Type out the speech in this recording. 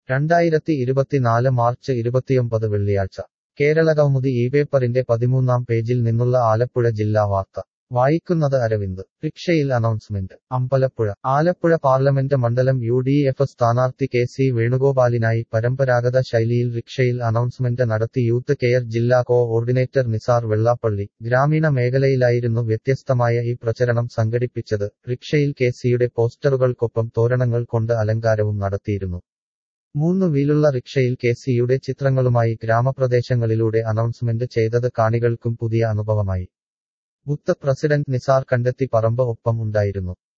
രണ്ടായിരത്തി ഇരുപത്തിനാല് മാർച്ച് ഇരുപത്തിയൊമ്പത് വെള്ളിയാഴ്ച കേരളകൗമുദി ഈ പേപ്പറിന്റെ പതിമൂന്നാം പേജിൽ നിന്നുള്ള ആലപ്പുഴ ജില്ലാ വാർത്ത വായിക്കുന്നത് അരവിന്ദ് റിക്ഷയിൽ അനൗൺസ്മെന്റ് അമ്പലപ്പുഴ ആലപ്പുഴ പാർലമെന്റ് മണ്ഡലം യു ഡി എഫ് സ്ഥാനാർത്ഥി കെ സി വേണുഗോപാലിനായി പരമ്പരാഗത ശൈലിയിൽ റിക്ഷയിൽ അനൗൺസ്മെന്റ് നടത്തി യൂത്ത് കെയർ ജില്ലാ കോ ഓർഡിനേറ്റർ നിസാർ വെള്ളാപ്പള്ളി ഗ്രാമീണ മേഖലയിലായിരുന്നു വ്യത്യസ്തമായ ഈ പ്രചരണം സംഘടിപ്പിച്ചത് റിക്ഷയിൽ കെ സിയുടെ പോസ്റ്ററുകൾക്കൊപ്പം തോരണങ്ങൾ കൊണ്ട് അലങ്കാരവും നടത്തിയിരുന്നു മൂന്ന് വീലുള്ള റിക്ഷയിൽ കെ സിയുടെ ചിത്രങ്ങളുമായി ഗ്രാമപ്രദേശങ്ങളിലൂടെ അനൗൺസ്മെന്റ് ചെയ്തത് കാണികൾക്കും പുതിയ അനുഭവമായി ബുത്ത് പ്രസിഡന്റ് നിസാർ കണ്ടെത്തി പറമ്പ് ഒപ്പം ഉണ്ടായിരുന്നു